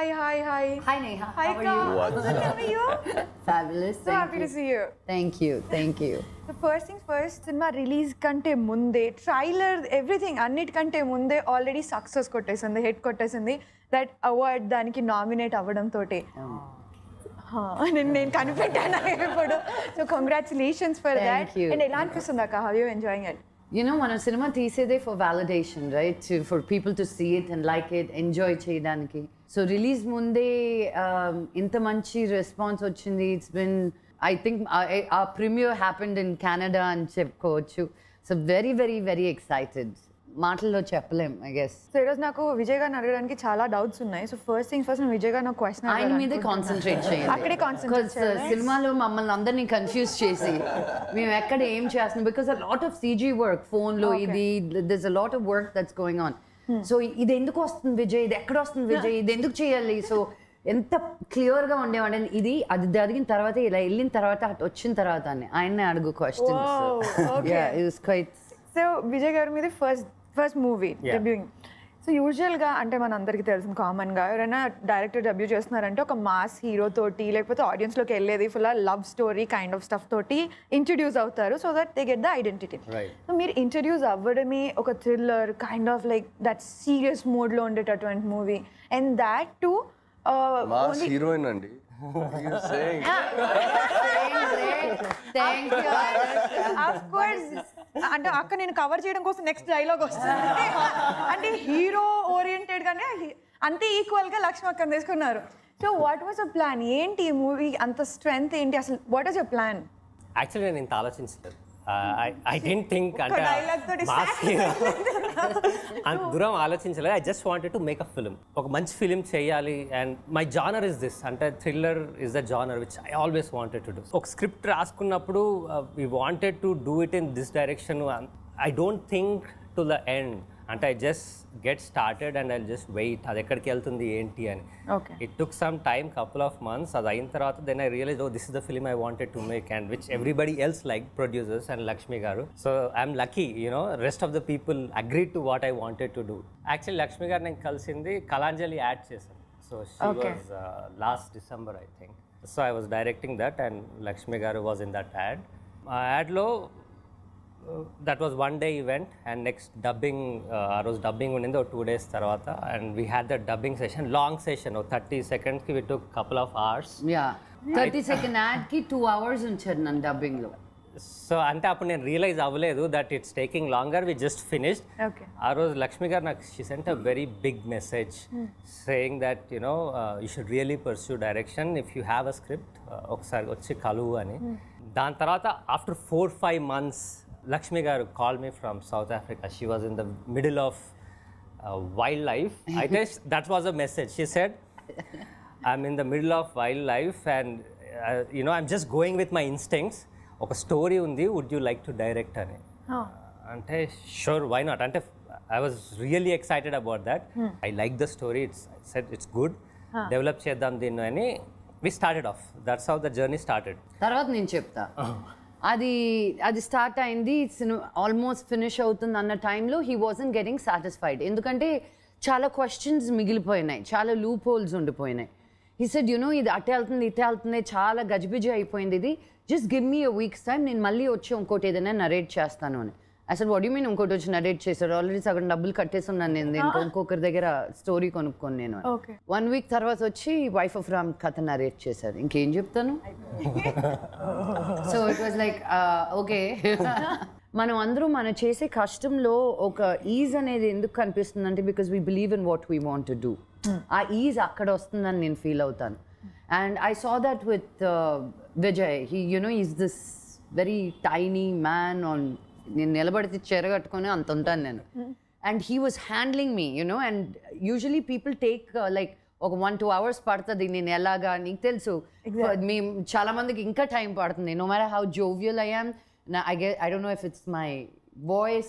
hi, hi, hi. Hi Neha, Hi, how are Ka. you? What's How are you? Fabulous. So thank happy you. to see you. Thank you, thank you. So first things first cinema release కంటే ముందే trailer everything అన్నిటికంటే ముందే already success కొట్టేసింది hit కొట్టేసింది that award దానికి nominate అవ్వడం తోటి నేను నేను కనిపెట్టాను ఇప్పుడు so congratulations for Thank that you. And ఎలా అనిపిస్తుంది అక్క how you enjoying it You know, మన సినిమా తీసేదే for validation right to for people to see it and like it enjoy చేయడానికి సో రిలీజ్ ముందే um, ఇంత మంచి రెస్పాన్స్ వచ్చింది ఇట్స్ బిన్ ఐ థింక్ ఆ ప్రీమియర్ హ్యాపెండ్ ఇన్ కెనడా అని చెప్పుకోవచ్చు so very very very excited మాటల్లో చెప్పలేం ఐ గెస్ సో ఈరోజు నాకు విజయ్ గారిని అడగడానికి చాలా డౌట్స్ ఉన్నాయి so first thing first Vijay గారు నాకు క్వశ్చన్ ఆయన మీదే కాన్సన్ట్రేట్ చేయండి అక్కడే concentrate Because, చేయాలి. uh, సినిమాలో మమ్మల్ని అందరినీ కన్ఫ్యూజ్ చేసి మేము ఎక్కడ ఏం చేస్తున్నాం because a lot of CG work phone లో Okay. ఇది this a lot of work that's going on so ఇది ఎందుకు వస్తుంది విజయ్ ఇది ఎక్కడ వస్తుంది విజయ్ ఇది ఎందుకు చేయాలి సో ఎంత క్లియర్ గా ఉండేవాడి ఇది అది జరిగిన తర్వాత ఇలా వెళ్ళిన తర్వాత అటు వచ్చిన తర్వాత అని ఆయన్నే అడుగు Wow, questions okay. Quite so Vijay గారి మీద first first movie debuting so యూజువల్గా అంటే మన అందరికీ తెలిసిన కామన్గా ఎవరైనా డైరెక్టర్ డెబ్యూ చేస్తున్నారంటే ఒక మాస్ హీరో తోటి లేకపోతే ఆడియన్స్లోకి వెళ్ళేది full love story kind of stuff తోటి ఇంట్రడ్యూస్ అవుతారు so that they get the identity Right. So మీరు ఇంట్రడ్యూస్ అవ్వడమే ఒక thriller kind of like that serious మోడ్లో ఉండేటటువంటి movie and that to mass heroine అండి You're saying. Thank you of course అంటే అక్క నేను కవర్ చేయడం కోసం నెక్స్ట్ డైలాగ్ వస్తుంది అంటే హీరో ఓరియంటెడ్ గానే హి- అంతే ఈక్వల్ గా లక్ష్మి అక్కని తీసుకున్నారు so what was uh plan ఏంటి ఈ మూవీ అంత స్ట్రెంగ్త్ ఏంటి అసలు what was uh plan actually నేను ఇంత ఆలోచించలేదు ఐ డెంట్ థింక్ ఒక్క అంటే dialogue తోటి మాస్ start హీరో అంత దూరం ఆలోచించలేదు I just wanted to make a film ఒక మంచి ఫిలిం చేయాలి and my genre is this అంటే thriller is the genre which I always wanted to do ఒక స్క్రిప్ట్ రాసుకున్నప్పుడు we wanted to do it in this direction I don't think to the end అంటే I just get started and I just wait అది ఎక్కడికి వెళ్తుంది ఏంటి అని okay it took some time couple of months అది అయిన తర్వాత then I realise oh this is the film I wanted to make and which everybody else like producers and Lakshmi garu so I'm lucky you know rest of the people agree to what I wanted to do actually Lakshmi garu నేను కలిసింది Kalanjali ad చేశాను so she Okay. Was last December I think so I was directing that and Lakshmi garu was in that ad ఆ యాడ్లో that was one day event and next dubbing ఆ రోజు dubbing ఉండింది ఒక two days తర్వాత and we had that dubbing session long session ఒక thirty సెకండ్స్కి we took couple of hours yeah thirty second ad కి టూ అవర్స్ ఉంచారు నన్ను డబ్బింగ్ లో సో అంటే అప్పుడు నేను రియలైజ్ అవ్వలేదు that it's taking longer we just finished okay ఆ రోజు లక్ష్మి గారు నాకు she sent a very big message saying that you know you should really pursue direction if you have a script ఒకసారి వచ్చి కలువు అని దాని తర్వాత after four five months Lakshmi garu call me from South Africa she was in the middle of wild life అయితే that was a message she said I'm in the middle of wild life and you know I'm just going with my instincts ఒక story ఉంది would you like to direct అని అంటే sure why not అంటే I was really excited about that I like the story it's set it's good develop చేద్దాం దీన్ని అని we started off that's how the journey started తర్వాత నేను చెప్తా అది అది స్టార్ట్ అయింది ఆల్మోస్ట్ ఫినిష్ అవుతుంది అన్న టైంలో హీ వాజన్ గెటింగ్ సాటిస్ఫైడ్ ఎందుకంటే చాలా క్వశ్చన్స్ మిగిలిపోయినాయి చాలా లూప్ హోల్స్ ఉండిపోయినాయి హీ సెడ్ యునో ఇది అటే వెళ్తుంది ఇటే వెళ్తుంది చాలా గజిబిజి అయిపోయింది ఇది just give me a weeks time నేను మళ్ళీ వచ్చి ఇంకోటి ఏదైనా నరేట్ చేస్తాను అని అసలు వాట్ మీన్ ఇంకోటి వచ్చి నరేట్ చేశారు ఆల్రెడీ సగం డబ్బులు కట్టేస్తున్నాను నేను దీనికి ఇంకొకరి దగ్గర స్టోరీ కొనుక్కొని నేను Okay. వన్ వీక్ తర్వాత వచ్చి వైఫ్ ఆఫ్ రామ్ కథ నరేట్ చేశారు ఇంకేం చెప్తాను so it was like okay మనం అందరూ మనం చేసే కష్టంలో ఒక ఈజ్ అనేది ఎందుకు కనిపిస్తుంది అంటే because we believe in what we want to do ఆ ఈజ్ అక్కడ వస్తుందని నేను ఫీల్ అవుతాను and I saw that with Vijay he you know is this very tiny man on నేను నిలబడితే చెరగట్టుకొని అంత ఉంటాను నేను and he was handling me you know and usually people take like ఒక వన్ టూ అవర్స్ పడుతుంది నేను ఎలాగా నీకు తెలుసు మీ చాలా మందికి ఇంకా టైం పడుతుంది no matter how jovial I'm I get I don't know if it's my voice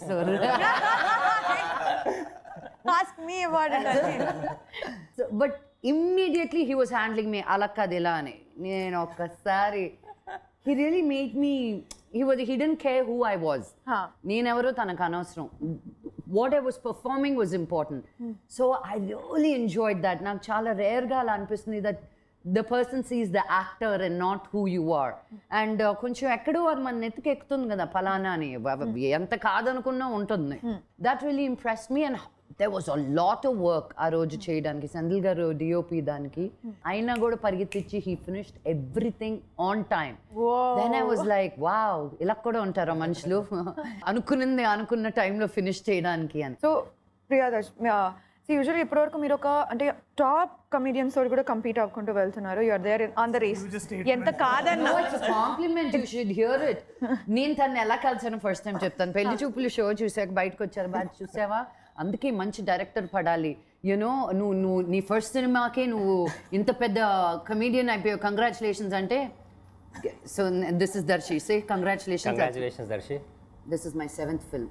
ask me about it but immediately he was handling me అలా కాదు ఇలా అని నేను ఒక్కసారి he really make me he was he didn't care who I was Huh. నేనెవరో తనకు అనవసరం what I was performing was important so I really enjoyed that నాకు చాలా రేర్గా అలా అనిపిస్తుంది that the person sees the actor and not who you are and కొంచెం ఎక్కడో అది మన నెత్తికి ఎక్కుతుంది కదా ఫలానా అని వ- వ- ఎంత కాదనుకున్నా ఉంటుంది that really impress me and they was a lot of work ఆ రోజు చేయడానికి సందిల్ గారు డిఓపి దానికి అయినా కూడా పరిగెత్తిచ్చి he finished everything on time then I was like wow ఇలా కూడా ఉంటారా మనుషులు అనుకున్నది అనుకున్న టైంలో ఫినిష్ చేయడానికి అని సో ప్రియాదర్శ్ సో యూజువల్లీ ఇప్పటివరకు మీరు ఒక అంటే టాప్ కమీడియన్స్ తోటి కూడా కంపీట్ అవ్వకుంటూ వెళ్తున్నారు you're there on the race ఎంత కాదన్నా compliment you should hear it నేను తను ఎలా కలిసాను ఫస్ట్ టైం చెప్తాను పెళ్లి చూపులు షో చూసాక బయటకు వచ్చారు బాగా చూసావా అందుకే మంచి డైరెక్టర్ పడాలి యునో నువ్వు నువ్వు నీ ఫస్ట్ సినిమాకే నువ్వు ఇంత పెద్ద కమీడియన్ అయిపోయావు కంగ్రాచులేషన్స్ అంటే so this is Darshi say congratulations congratulations Darshi this is my seventh film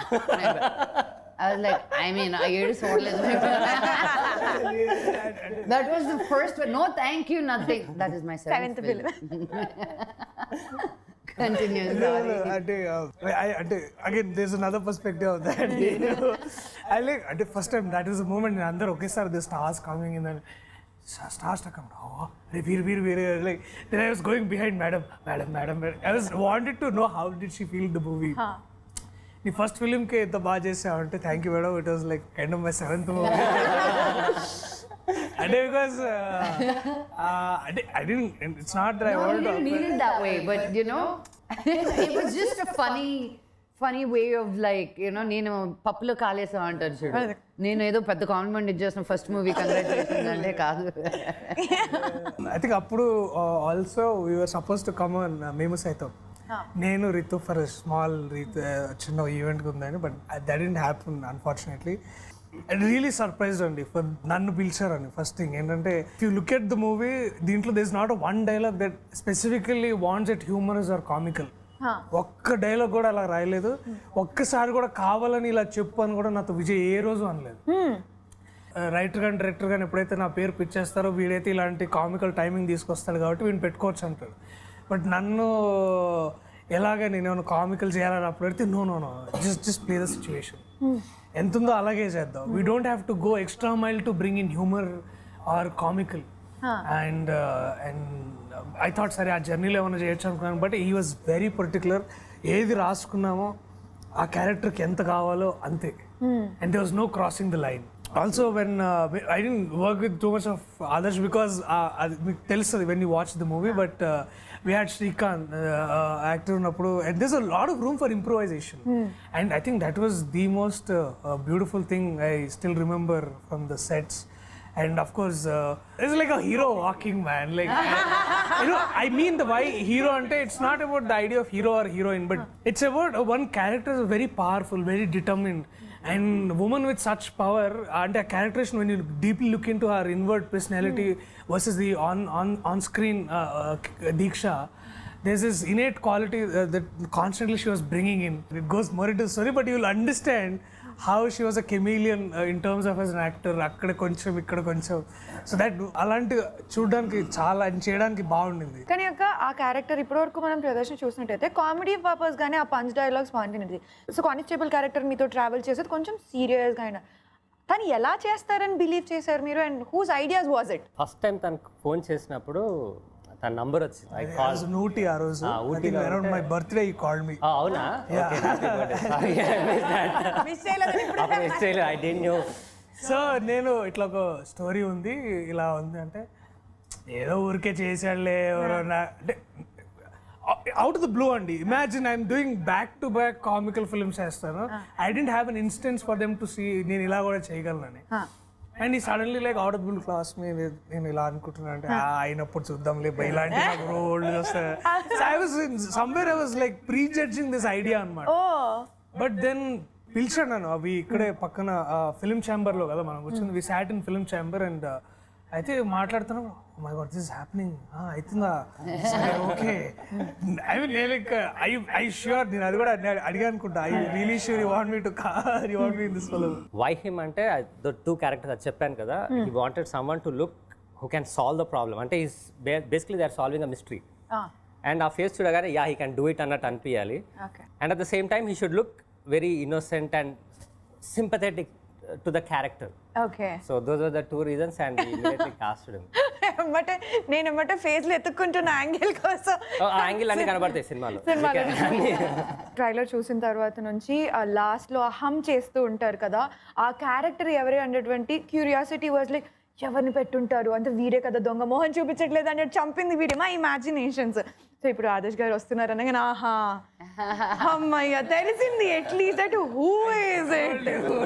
I was like, I mean, I ఏడు చూడలేదు That was the first one. No, thank you, nothing. That is my seventh, Seventh film. Continue. sorry. అంటే I- అంటే again there's another perspective of that I like అంటే first time that is moment నేను అందరూ ఒకేసారి the stars coming in that stars come అరే వీరు వీరు వీరు like then I was going behind madam madam madam I was wanted to know how did she feel the movie నీ first ఫిలింకి ఎంత బాగా చేసావు అంటే thank you madam it was like kind of my seventh movie అంటే because అంటే I didn't it's not that I No, you want didn't mean it that way, but you know, it was just a funny, funny way of like, you know, నేను పప్పులో కాలేసా అంటారు చూడు నేను ఏదో పెద్ద complement ఇచ్చేసిన ఫస్ట్ మూవీ కంగ్రాచులేషన్ అంటే కాదు ఐ థింక్ అప్పుడు also we're suppose to come on Memu Saitham నేను రితు ఫర్ స్మాల్ రితు చిన్న ఈవెంట్ ఉందని but that didn't happen unfortunately really surprised అండి for నన్ను పిలిచారని ఫస్ట్ థింగ్ ఏంటంటే you look at the movie దీంట్లో this not one dialogue that specifically wants at humorous or comical ఒక్క dialogue కూడా అలా రాయలేదు ఒక్కసారి కూడా కావాలని ఇలా చెప్పు అని కూడా నాతో విజయ్ ఏ రోజు అనలేదు రైటర్ కానీ డైరెక్టర్ కానీ ఎప్పుడైతే నా పేరు పిచ్ చేస్తారో వీడైతే ఇలాంటి కామికల్ టైమింగ్ తీసుకొస్తాడు కాబట్టి వీడిని పెట్టుకోవచ్చు అంటాడు బట్ నన్ను ఎలాగ నేను ఏమైనా కామికల్ చేయాలని అప్పుడు పెడితే no no no just just play the situation ఎంత ఉందో అలాగే చేద్దాం we don't have to go extra mile to bring in humour or comical and and I thought సరే ఆ జర్నీలో ఏమైనా చేయొచ్చు అనుకున్నాను బట్ ఈ వాజ్ వెరీ పర్టికులర్ ఏది రాసుకున్నామో ఆ క్యారెక్టర్కి ఎంత కావాలో అంతే and they was no crossing the line also when I didn't work with too much of Adarsh because అది మీకు తెలుస్తుంది when you watch the movie but we had Srikanth actor ఉన్నప్పుడు and this a lot of room for improvisation and I think that was the most beautiful thing I still remember from the sets and of course uh, it's like a hero walking man like you know i mean the why hero ante it's not about the idea of hero or heroine but it's about uh, one character is very powerful very determined and woman with such power and a characterization when you deeply look into her inward personality versus the on on on screen uh, uh, Diksha there's this innate quality uh, that constantly she was bringing in. It goes more into the story, but you'll understand how she was a chameleon uh, in terms of as an actor. అక్కడ కొంచెం ఇక్కడ కొంచెం so that అలాంటి చూడడానికి చాలా చేయడానికి బాగుండింది కానీ అక్క ఆ క్యారెక్టర్ ఇప్పటివరకు మనం ప్రదర్శన చూసినట్టయితే కామెడీ పర్పస్ గానే ఆ పంచ్ డైలాగ్స్ బాగుంటుంది సో కానిస్టేబుల్ క్యారెక్టర్ మీతో ట్రావెల్ చేసేది కొంచెం సీరియస్గా అయినా తను ఎలా చేస్తారని బిలీవ్ చేశారు మీరు and whose ideas was it first time తనకు ఫోన్ చేసినప్పుడు తన నంబర్ వచ్చింది ఐ కాల్ ఊటీ ఆ రోజు ఆ, ఊటీలో అరౌండ్ మై బర్త్డే ఈ కాల్ మీ అవునా మిస్ చేయలేదని ఇప్పుడు అప్పుడు ఐ డెంట్ నో సో నేను ఇట్లా ఒక స్టోరీ ఉంది ఇలా ఉంది అంటే ఏదో ఊరికే చేశాడులే ఎవరన్నా అంటే అవుట్ ఆఫ్ ద బ్లూ అండి imagine I'm doing back to back comical films చేస్తాను I didn't have an instance for them to see నేను ఇలా కూడా చేయగలనని అండ్ ఈ suddenly like out of blue క్లాస్ మీ నేను ఇలా అనుకుంటున్నా అంటే "ఆ, అయినప్పుడు చూద్దాంలే బై ఇలాంటి నాకు రోల్ వస్తాయి I was somewhere I was like prejudging this idea అనమాట ఓ బట్ దెన్ పిలిచాడు నన్ను అవి ఇక్కడే పక్కన ఫిల్మ్ ఛాంబర్ లో కదా మనం వచ్చింది we sat in film chamber and అయితే మాట్లాడుతున్నాం మై గాడ్ దిస్ హ్యాపెనింగ్ అవుతుందా ఓకే ఐ మీన్ నేను ఐ ఐ ష్యూర్ నేను అది కూడా అడిగా- అడిగా అనుకుంటా I really sure you want me to car you want me in this film why him అంటే ద టూ క్యారెక్టర్స్ అది చెప్పాను కదా he wanted someone to look who can solve the problem అంటే is basically they are solving a mystery and ఆ face చూడగానే yeah he can do it అన్నట్టు అనిపించాలి okay and at the same time he should look very innocent and sympathetic uh, to the character. Okay So those were the two reasons, and we immediately casted him. ఎమ్మటే నేను ఎమ్మటే face లో ఎత్తుక్కుంటున్న angle కోసం Oh, ఆ angle అన్ని కనబడతాయి సినిమాలో ట్రైలర్ చూసిన తర్వాత నుంచి ఆ లాస్ట్ లో హమ్ చేస్తూ ఉంటారు కదా ఆ క్యారెక్టర్ ఎవరే అనేటువంటి క్యూరియాసిటీ వాజ్ లైక్ ఎవరిని పెట్టుంటారు అంటే వీడే కదా దొంగ మోహన్ చూపించట్లేదు అంటే చంపింది వీడే మా ఇమాజినేషన్స్ సో ఇప్పుడు ఆదేశ్ గారు వస్తున్నారు అనగా ఆహా అమ్మయ్య తెలిసింది అట్లీస్ట్ అటు who is it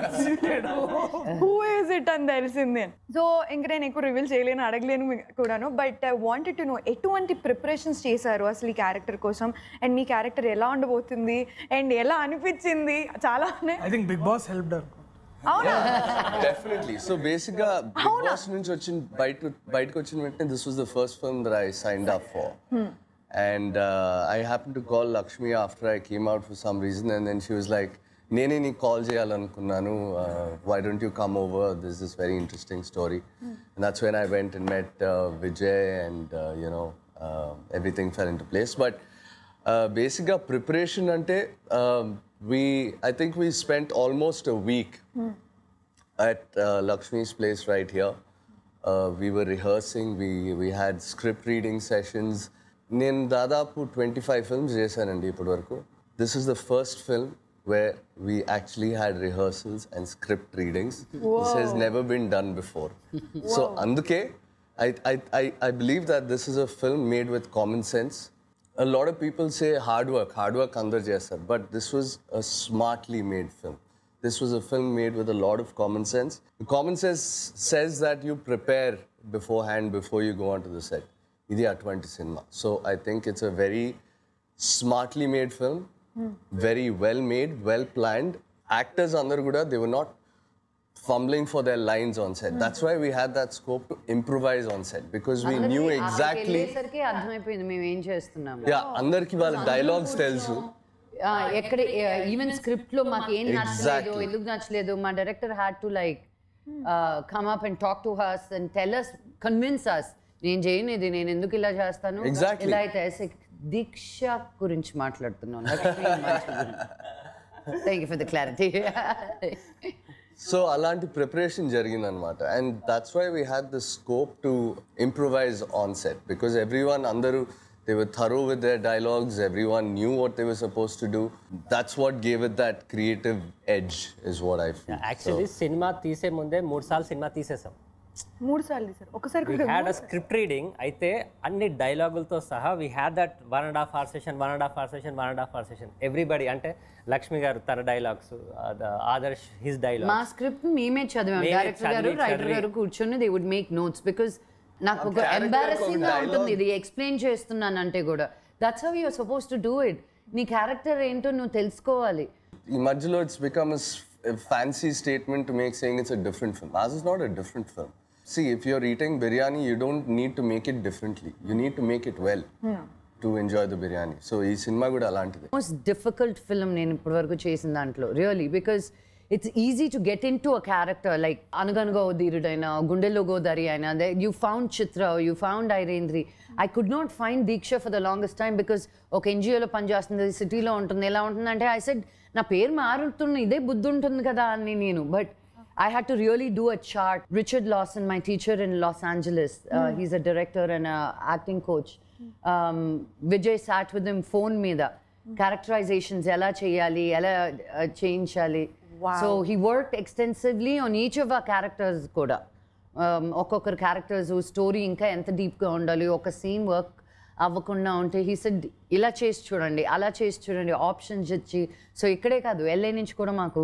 who is it అని తెలిసింది సో ఇంక నేను ఎక్కువ రివీల్ చేయలేను అడగలేను మీ- కూడాను but I wanted to know ఎటువంటి ప్రిపరేషన్స్ చేశారు అసలు ఈ క్యారెక్టర్ కోసం అండ్ మీ క్యారెక్టర్ ఎలా ఉండబోతుంది అండ్ ఎలా అనిపించింది చాలా ఉన్నాయి I think big boss help అనుకుంటా అవునా డెఫినెట్లీ సో బేసిక్ గా బిగ్ బాస్ నుంచి వచ్చిన బయట బయటకు వచ్చిన వెంటనే this was the first film that I signed up for and I happen to call Lakshmi after I came out for some reason and then she was like నేనే నీకు కాల్ చేయాలనుకున్నాను why don't you come over this is very interesting story that's when I went and met Vijay and you know everything fell into place but బేసిక్గా preparation అంటే we I think we spent almost a week at uh, Lakshmi's place right here. Uh, we were rehearsing, we, we had script reading sessions. నేను దాదాపు twenty five films చేశానండి ఇప్పటి వరకు this is the first film where we actually had rehearsals and script readings this he's never been done before so అందుకే I I I I believe that this is a film made with common sense A lot of people say hard work, hard work andar chestar, but this was a smartly made film. This was a film made with a lot of common sense. The common sense says that you prepare beforehand before you go onto the set. Idi atvanti cinema. So I think it's a very smartly made film, very well made, well planned. Actors under kuda they were not fumbling for their lines on set. That's why we had that scope to improvise on set because we knew exactly. వెళ్ళేసరికి అర్థమైపోయింది మేము ఏం చేస్తున్నాము yeah అందరికి వాళ్ళ dialogues తెలుసు ఆ, ఎక్కడ ఈవెన్ స్క్రిప్ట్ లో మాకు ఏం నచ్చలేదు Exactly. ఎందుకు నచ్చలేదు మా director had to like come up and talk to us and tell us convince us నేను చేయను ఇది నేను ఎందుకు ఇలా చేస్తాను Exactly. ఇలా అయితే ऐसे దీక్ష గురించి మాట్లాడుతున్నాను thank you for the clarity so అలాంటి ప్రిపరేషన్ జరిగిందనమాట and that's why we had the scope to improvise on set because everyone అందరూ they were thorough with their dialogues everyone knew what they were supposed to do that's what gave it that creative edge is what I feel actually cinema తీసే ముందే మూడు సార్లు cinema తీసేసాం మూడు సార్లు sir ఒకసారి we had a script reading అయితే అన్ని డైలాగులతో సహా we had that one and half hour session one and half hour session one and half hour session everybody అంటే లక్ష్మి గారు తన డైలాగ్స్ ఆదర్శ్ హిస్ డైలాగ్ మా స్క్రిప్ట్ మేమే చదివాం మేమే డైరెక్టర్ గారు చదివి, రైటర్ చదివి. గారు కూర్చొని they would make notes because నాకు ఒక character ఎంబారసింగ్ గా ఒక ఉంటుంది dialogue. ఇది ఎక్స్ప్లెయిన్ చేస్తున్నాను అంటే కూడా that's how you're supposed to do it నీ క్యారెక్టర్ ఏంటో నువ్వు తెలుసుకోవాలి ఈ మధ్యలో it's become fancy statement to make saying it's a different film as is not a different film see if you're eating biryani you don't need to make it differently you need to make it well to enjoy the biryani so ఈ cinema కూడా అలాంటిది most difficult film నేను ఇప్పటివరకు చేసిన దాంట్లో really because it's easy to get into a character like అనగనగా ఓ ధీరుడైనా గుండెల్లో గోదారి అయినా you found Chitra you found ఐరేంద్రి I could not find Deeksha for the longest time because ఒక ఎన్జిఓలో పనిచేస్తుంది సిటీలో ఉంటుంది ఎలా ఉంటుంది అంటే ఐ సెడ్ నా పేరు మారుతున్న ఇదే బుద్ధి ఉంటుంది కదా అని నేను but I had to really do a chart. Richard Lawson, my teacher in Los Angeles, uh, he's a director and a acting coach. Um, Vijay sat with him phone మీద characterizations ఎలా చేయాలి ఎలా uh, చేయించాలి so he work extensively on each of ఆ characters కూడా Um, ఒక్కొక్కరు characters story ఇంకా ఎంత డీప్గా ఉండాలి ఒక సీన్ వర్క్ అవ్వకుండా ఉంటే హీ సెడ్ ఇలా చేసి చూడండి అలా చేసి చూడండి ఆప్షన్స్ ఇచ్చి సో ఇక్కడే కాదు ఎల్ఏ నుంచి కూడా మాకు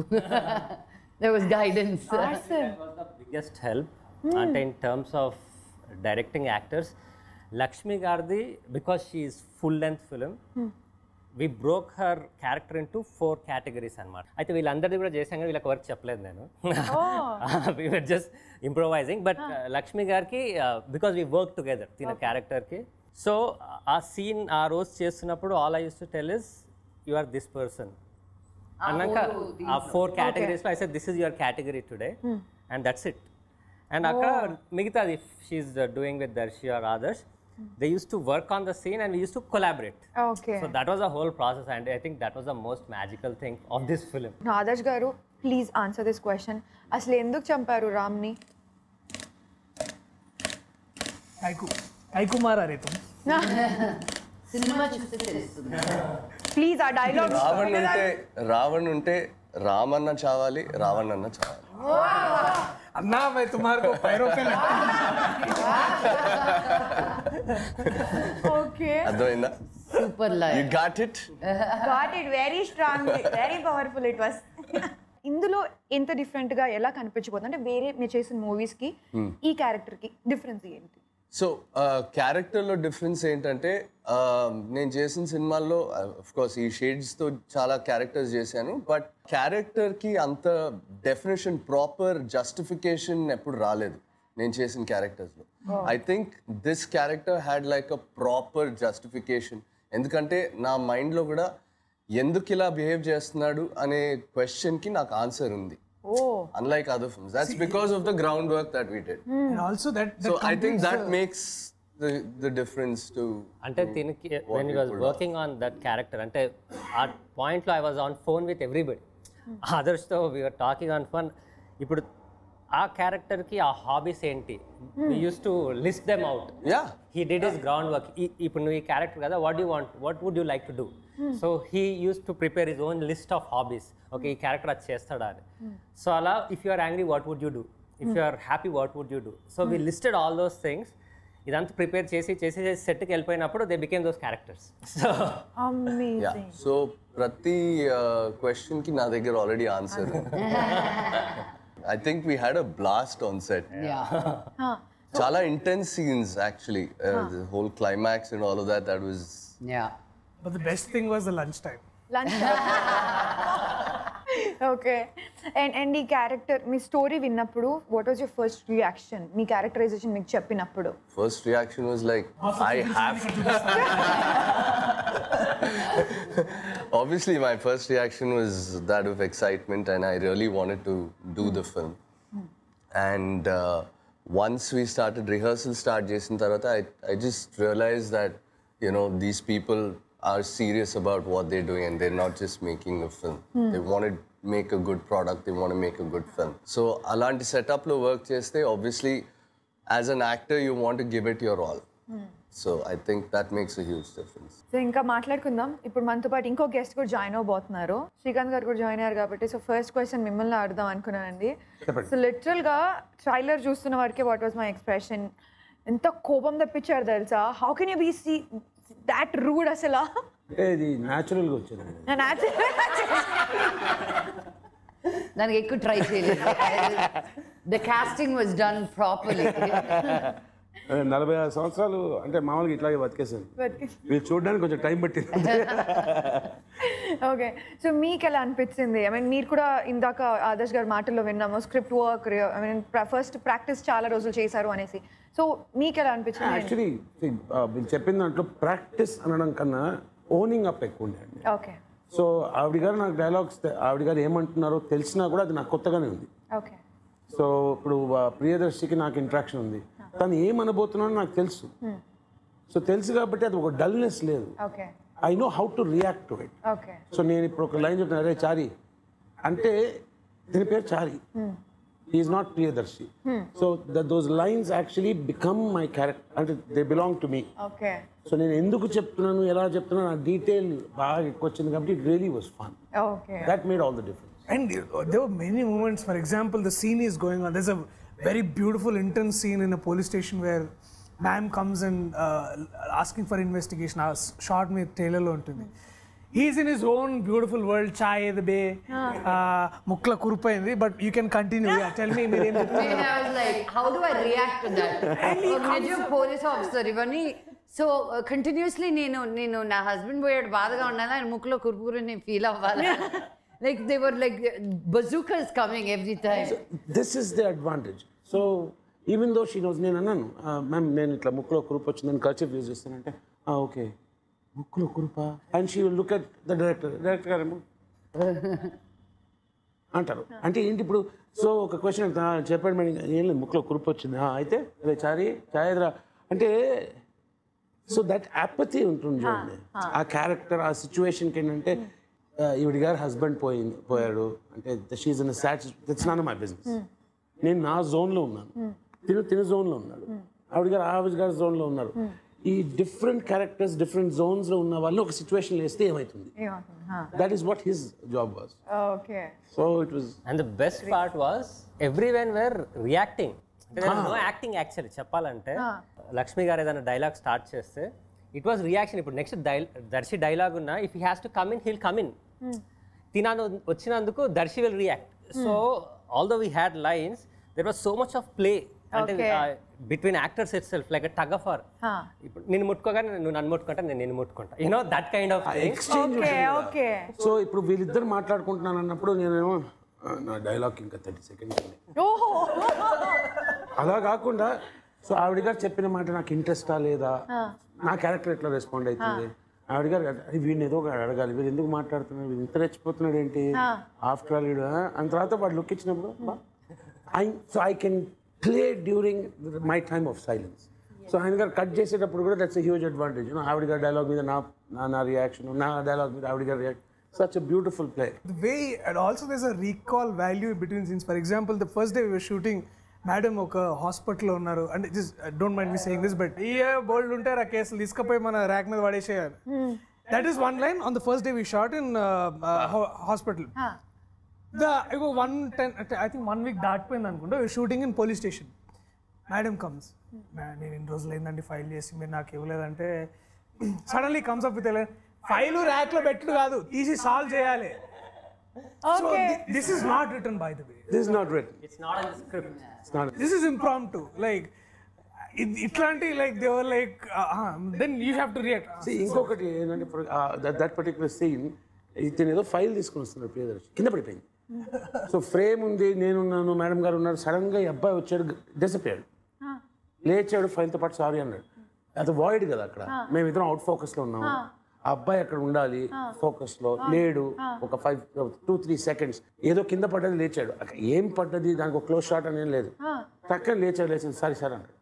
there was guidance. Biggest help అంటే in terms of directing actors Lakshmi గారిది because she's full length film we broke her character into four categories అనమాట అయితే వీళ్ళందరిది కూడా చేసాం కానీ వీళ్ళకి వర్క్ చెప్పలేదు నేను we're just improvising but Lakshmi గారికి బికాస్ వీ వర్క్ టుగెదర్ తిన క్యారెక్టర్కి సో ఆ సీన్ ఆ రోజు చేస్తున్నప్పుడు all I use to tell is you are this person అన్నాక ఆ ఫోర్ కేటగిరీస్ లో I said this is your category today and that's it and అక్కడ మిగతాది she's doing with Darshi or others they use to work on the scene and use to collaborate okay so that was the whole process and I think that was the most magical thing of this film Adarsh గారు please answer this question అసలు ఎందుకు చంపారు రామ్ని కైకు కైకుమార్ అరే తుమ్ cinema చూస్తే తెలుస్తుంది please ఆ dialogue Raavan ఉంటే రావణ్ ఉంటే రామన్న చావాలి రావణ్ అన్న చావాలి अन्ना मैं तुम्हारे को पैरों पे लगता ఓకే అర్థమైందా super you life got it got it very strong very powerful it was ఇందులో ఎంత డిఫరెంట్ గా ఎలా కనిపించబోతుంది అంటే వేరే మీరు చేసిన మూవీస్ కి ఈ క్యారెక్టర్ కి డిఫరెన్స్ ఏంటి సో క్యారెక్టర్లో డిఫరెన్స్ ఏంటంటే uh, నేను చేసిన సినిమాల్లో అఫ్ కోర్స్ ఈ షేడ్స్తో చాలా క్యారెక్టర్స్ చేశాను బట్ క్యారెక్టర్కి అంత డెఫినేషన్ ప్రాపర్ జస్టిఫికేషన్ ఎప్పుడు రాలేదు నేను చేసిన క్యారెక్టర్స్లో I think this character had like a proper justification ఎందుకంటే నా మైండ్లో కూడా ఎందుకు ఇలా బిహేవ్ చేస్తున్నాడు అనే క్వశ్చన్కి నాకు ఆన్సర్ ఉంది oh unlike other films that's because of the ground work that we did and also that, that So I think completes that the- makes the the difference to అంటే దీనికి when you was working on that character అంటే ఆ పాయింట్లో I was on phone with everybody అదర్స్తో we're talking on phone ఇప్పుడు ఆ క్యారెక్టర్కి ఆ హాబీస్ ఏంటి use to list them out yeah. He did his ground work ఇప్పుడు నువ్వు ఈ క్యారెక్టర్ కదా what you want what would you like to do so he use to prepare his own list of hobbies okay ఈ character అది చేస్తాడా అని so అలా if you are angry what would you do if you are happy what would you do so we listed all those things ఇదంతా prepare చేసి చేసి చేసి సెట్కి వెళ్ళిపోయినప్పుడు they became those characters so Yeah. Amazing So ప్రతి question కి నా దగ్గర already answer I think we had a blast on set yeah చాలా intense scenes actually whole climax and all of that that was yeah But the best thing was the lunchtime. Lunch okay and and ఈ character మీ story విన్నప్పుడు what was your first reaction మీ characterization మీకు చెప్పినప్పుడు first reaction was like I have Obviously, my first reaction was that of excitement, and I really wanted to do the film. And uh, once we started rehearsal, start Jason Tarata, I, I just realized that you know these people are serious about what they're doing, and they're not just making a film. They want to make a good product. They want to make a good film. So, అలాంటి setup లో work చేస్తే obviously, as an actor, you want to give it your all. So I think that makes a huge difference. So ఇంకా మాట్లాడుకుందాం ఇప్పుడు మనతో పాటు ఇంకో guest కూడా జాయిన్ అవబోతున్నారు శ్రీకాంత్ గారు కూడా జాయిన్ అయ్యారు కాబట్టి సో ఫస్ట్ క్వశ్చన్ మిమ్మల్ని అడుగుదాం అనుకున్నానండి సో లిటరల్ గా ట్రైలర్ చూస్తున్న వాడికి వాట్ వాజ్ మై ఎక్స్ప్రెషన్ ఎంత కోపం తెప్పించారు తెలుసా how can you be see that rude అసలు అంటే ఇది న్యాచురల్గా వచ్చింది నేను actually- దానికి ఎక్కువ ట్రై చేయలేదు the casting was done properly నలభై ఆరు సంవత్సరాలు అంటే మామూలుగా ఇట్లాగే బతికేసాను బతికి- వీళ్ళు చూడడానికి కొంచెం టైం పట్టింది ఓకే సో మీకు ఎలా అనిపించింది ఐ మీన్ మీరు కూడా ఇందాక ఆదర్శ్ గారి మాటల్లో విన్నాము script work I mean first practice చాలా రోజులు చేశారు అనేసి సో మీకు ఎలా అనిపించింది యాక్చువల్లీ వీళ్ళు చెప్పిన దాంట్లో ప్రాక్టీస్ అనడం కన్నా ఓనింగ్ అప్ ఎక్కువ ఉండేది ఓకే సో ఆవిడ గారు నాకు డైలాగ్స్ ఆవిడ గారు ఏమంటున్నారో తెలిసినా కూడా అది నాకు కొత్తగానే ఉంది ఓకే సో ఇప్పుడు ఆ, ప్రియదర్శికి నాకు ఇంట్రాక్షన్ ఉంది తను ఏమనబోతున్నానో నాకు తెలుసు సో తెలుసు కాబట్టి అది ఒక డల్నెస్ లేదు okay I know how to react to it okay so నేను ఇప్పుడు ఒక లైన్ చెప్తున్నా అరే చారి అంటే దీని పేరు Chari is not Priyadarshi so those lines actually become my character అంటే they belong to me okay so నేను ఎందుకు చెప్తున్నాను ఎలా చెప్తున్నాను ఆ డీటెయిల్ బాగా ఎక్కువ వచ్చింది కాబట్టి it really was fun okay that made all the difference And uh, there were many moments. For example, the scene is going on. There's a very beautiful, intense scene in a police station where ma'am comes and uh, asking for investigation. ఆ short మీ ట్రైలర్లో ఉంటుంది he's in his own beautiful world చాయ్ ది బే ముక్కల కురిపోయింది but you can continue tell me మీరు ఏం చెప్తారు And I was like, how do I react to that? ఒక నిజం పోలీస్ ఆఫీసర్ ఇవన్నీ సో కంటిన్యూస్లీ నేను నేను నా హస్బెండ్ పోయాడు బాధగా ఉన్నాను ఆయన ముక్కులో కురుకురు నేను ఫీల్ అవ్వాలి like they were like bazookas coming every time this is the advantage so even though she knows నేను అన్నాను మ్యామ్ నేను ఇట్లా ముక్కులో కురుపు వచ్చిందని ఖర్చు యూజ్ చేస్తానంటే ఓకే ముక్కులో కురుపా and she will look at the director director గారేమో అంటారు అంటే ఏంటి ఇప్పుడు సో ఒక క్వశ్చన్ చెప్పాడు మేడం ఏం లేదు ముక్కులో కురుపు వచ్చింది "ఆ, అయితే అదే చారి చాయద్రా అంటే సో దట్ యాపతి ఉంటుంది చూడండి ఆ క్యారెక్టర్ ఆ సిచ్యువేషన్కి ఏంటంటే ఈవిడి గారు హస్బెండ్ పోయింది పోయాడు అంటే she's in sad that's none my business నేను నా జోన్లో ఉన్నాను తిను తిను జోన్లో ఉన్నాడు ఆవిడ గారు ఆవిడ గారి జోన్లో ఉన్నారు ఈ డిఫరెంట్ క్యారెక్టర్స్ డిఫరెంట్ జోన్స్లో ఉన్న వాళ్ళు ఒక సిచ్యువేషన్ వేస్తే ఏమవుతుంది that is what his job was okay so it was and the best part was everyone were reacting no acting actually చెప్పాలంటే లక్ష్మి గారు ఏదైనా డైలాగ్ స్టార్ట్ చేస్తే ఇట్ వాస్ రియాక్షన్ ఇప్పుడు next డై దర్శి డైలాగ్ ఉన్నా if he has to come in heel come in తినాను వచ్చినందుకు Darshi will react so although we had lines there was so much of play అంటే between actors itself like tug of war ఇప్పుడు నేను ముట్టుకోగానే నువ్వు నన్ను ముట్టుకుంటా నేను నిన్ను ముట్టుకుంటా you know that kind of thing exchange okay okay so ఇప్పుడు వీళ్ళిద్దరు మాట్లాడుకుంటున్నాను అన్నప్పుడు నేనేమో "ఆ, నా డైలాగ్ ఇంకా థర్టీ సెకండ్స్ ఉంది ఓహో అలా కాకుండా సో ఆవిడ గారు చెప్పిన మాట నాకు ఇంట్రెస్టా లేదా నా క్యారెక్టర్ ఎట్లా రెస్పాండ్ అవుతుంది ఆవిడ గారు "అరే, వీడిని ఏదో ఒకటి అడగాలి వీడు ఎందుకు మాట్లాడుతున్నాడు వీడు ఇంత రెచ్చిపోతున్నాడు ఏంటి ఆఫ్టర్ ఆల్ వీడు అని తర్వాత వాడు లుక్ ఇచ్చినప్పుడు I so I can play during my time of silence so ఆయన గారు కట్ చేసేటప్పుడు కూడా దట్స్ హ్యూజ్ అడ్వాంటేజ్ ఆవిడ గారి డైలాగ్ మీద నా నా- నా రియాక్షన్ నా డైలాగ్ మీద ఆవిడ గారి reaction such a beautiful play the way and also there's a recall value between scenes for example the first day we were shooting madam ఒక హాస్పిటల్లో ఉన్నారు అంటే just don't mind me saying this but a bold ఉంటారు ఆ కేసులు తీసుకుపోయి మన rack మీద పడేసేయాలి that is one line on the first day we shot in hospital the ego one ten అంటే ఐ థింక్ వన్ వీక్ దాటిపోయింది అనుకుంటా shooting in police station madam comes నేను ఇన్ని రోజులు అయిందండి ఫైల్ చేసి మీరు నాకు ఇవ్వలేదంటే suddenly comes up with file rack లో పెట్టుడు కాదు తీసి సాల్వ్ చేయాలి so this is not written by the way this is not written it's not in script it's not this is impromptu like ఇట్లాంటి like they were like then you have to react See, ఇంకొకటి ఏంటంటే that particular scene ఇతను ఏదో file తీసుకుని వస్తున్నాడు ప్రియదర్శి కింద పడిపోయింది so frame ఉంది నేనున్నాను మేడం గారు ఉన్నారు సడన్ గా ఈ అబ్బాయి వచ్చాడు డిసపోయాడు లేచాడు ఫైల్తో పాటు సారీ అన్నాడు అది వాయిడ్ కదా అక్కడ మేము ఇద్దరం అవుట్ ఫోకస్ లో ఉన్నాము ఆ అబ్బాయి అక్కడ ఉండాలి ఫోకస్ లో లేడు ఒక ఫైవ్ టూ త్రీ సెకండ్స్ ఏదో కింద పడ్డది లేచాడు అక్కడ ఏం పడ్డది దానికి ఒక క్లోజ్ షాట్ అనేది లేదు టక్కన లేచాడు లేచాడు సారీ సార్ అన్నాడు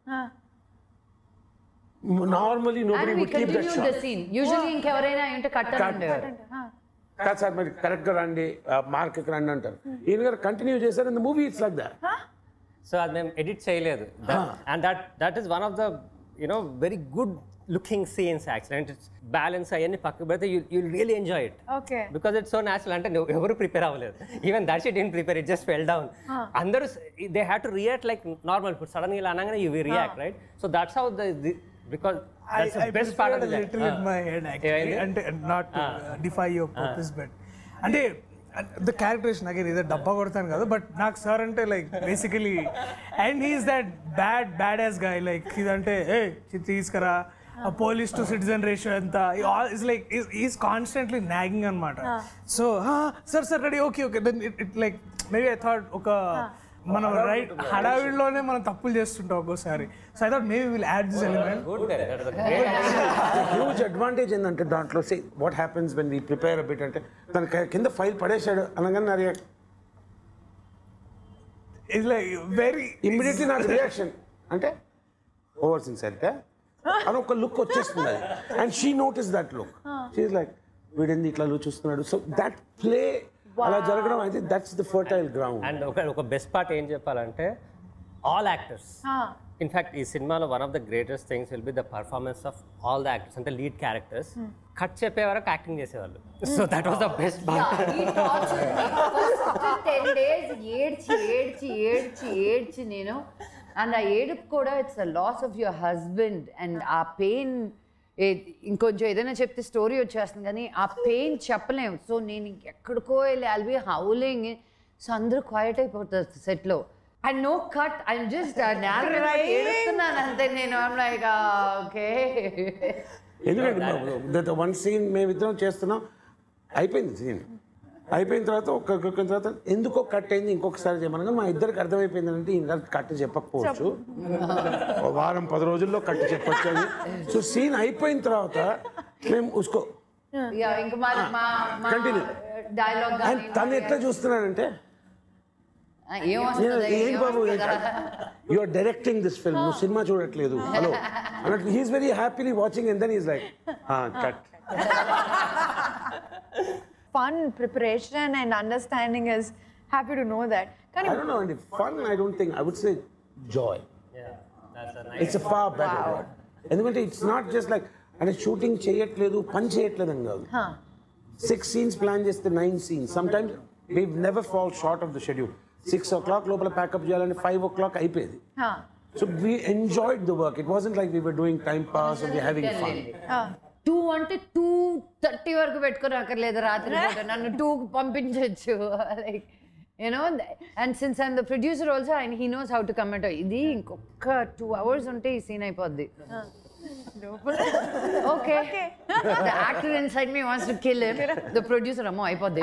normally nobody and we would keep that continue the scene usually ఇంకెవరైనా ఏంటో కట్టాలి ఉండేవారు కాదు సార్ మరి కరెక్ట్గా రండి మార్క్కి రండి అంటారు ఈయన గారు కంటిన్యూ చేశారు in the movie it's like that so అది మేము ఎడిట్ చేయలేదు and that that is one of the you know very good looking scenes actual అంటే బ్యాలెన్స్ అవన్నీ పక్కకు పెడితే you you really enjoy it okay because it's so natural అంటే నువ్వు ఎవరు ప్రిపేర్ అవ్వలేదు even that she didn't prepare it just fell down అందరూ they have to react like normal ఇప్పుడు సడన్ ఇలా అనగానే you react right so that's how the because that's the best part of little in my head actually అంటే not defy your purpose but అంటే the characterisation again ఏదో డబ్బా కొడతాను కదా but నాకు సార్ అంటే like basically and he's that bad bad as guy like ఇదంటే ఏ తీసుకురా పోలీస్ టు సిటిజన్ రేషియో ఎంత is like is constantly nagging అనమాట so sir sir ready okay okay then it it like maybe I thought ఒక మనం right హడావిడిలోనే మనం తప్పులు చేస్తుంటాం ఒక్కోసారి so I thought maybe will add this element huge advantage ఏంటంటే దాంట్లో say what happens when we prepare bit అంటే తన క- కింద ఫైల్ పడేశాడు అనగానే నా react it's like very immediately నాకు రియాక్షన్ అంటే ఓవర్ సిన్సియరిటీ అని ఒక లుక్ వచ్చేస్తుంది అది and she notice that look she like వీడింది ఇట్లా చూస్తున్నాడు సో దట్ ప్లే అలా జరగడం అయితే that's the fertile ground and ఒక ఒక బెస్ట్ పార్ట్ ఏం చెప్పాలంటే ఆల్ యాక్టర్స్ ఇన్ఫాక్ట్ ఈ సినిమాలో one of the greatest things will be the performance of all the actors అంటే లీడ్ క్యారెక్టర్స్ కట్ చెప్పే వరకు యాక్టింగ్ చేసేవాళ్ళు so that was the best part ten days ఏడ్చి ఏడ్చి ఏడ్చి ఏడ్చి నేను అండ్ ఆ ఏడుపు కూడా it's a loss of your husband and ఆ పెయిన్ ఇంకొంచెం ఏదైనా చెప్తే స్టోరీ వచ్చేస్తుంది కానీ ఆ పెయిన్ చెప్పలేము సో నేను ఎక్కడికో వెళ్ళి ఐల్ బి హౌలింగ్ సో అందరూ క్వైట్ అయిపోతారు సెట్లో and no cut I just ఏడుస్తున్నాను అంతే నేను లైక్ ఓకే ఎందుకంటే వన్ సీన్ మేమిద్దరం చేస్తున్నాం అయిపోయింది సీన్ అయిపోయిన తర్వాత ఒక్కొక్క తర్వాత ఎందుకో కట్ అయింది ఇంకొకసారి చేయమనగా మా ఇద్దరికి అర్థమైపోయింది అంటే ఇంకా కట్ చెప్పకపోవచ్చు ఓ వారం పది రోజుల్లో కట్ చెప్పొచ్చు అని సో సీన్ అయిపోయిన తర్వాత మేము ఉసుకో ఇంకా మా మా Continue. డైలాగ్ అండ్ తను ఎట్లా చూస్తున్నాడంటే నేను ఏం బాబు you are directing this film నువ్వు సినిమా చూడట్లేదు హలో అన్నట్టు he's very happily watching and then is like cut fun preparation and understanding is happy to know that కానీ I don't know, and fun, I don't think, I would say joy. It's a far better word. ఎందుకంటే it's not just like అంటే shooting చేయట్లేదు పని చేయట్లేదు అని కాదు six scenes plan చేస్తే nine scenes sometimes we never fall short of the schedule six o'clock లోపల pack up చేయాలంటే ఫైవ్ ఓ క్లాక్ అయిపోయేది so we enjoyed the work it wasn't like we were doing time pass we having fun too అంటే two thirty వరకు పెట్టుకుని అక్కర్లేదు రాత్రి పూట. నన్ను టూ పంపించవచ్చు like you know and since I'm the producer also and he knows how to comment ఇది ఇంకొక టూ అవర్స్ ఉంటే ఈ సీన్ అయిపోద్ది okay the actor inside me wants to kill the producer అమ్మో అయిపోద్ది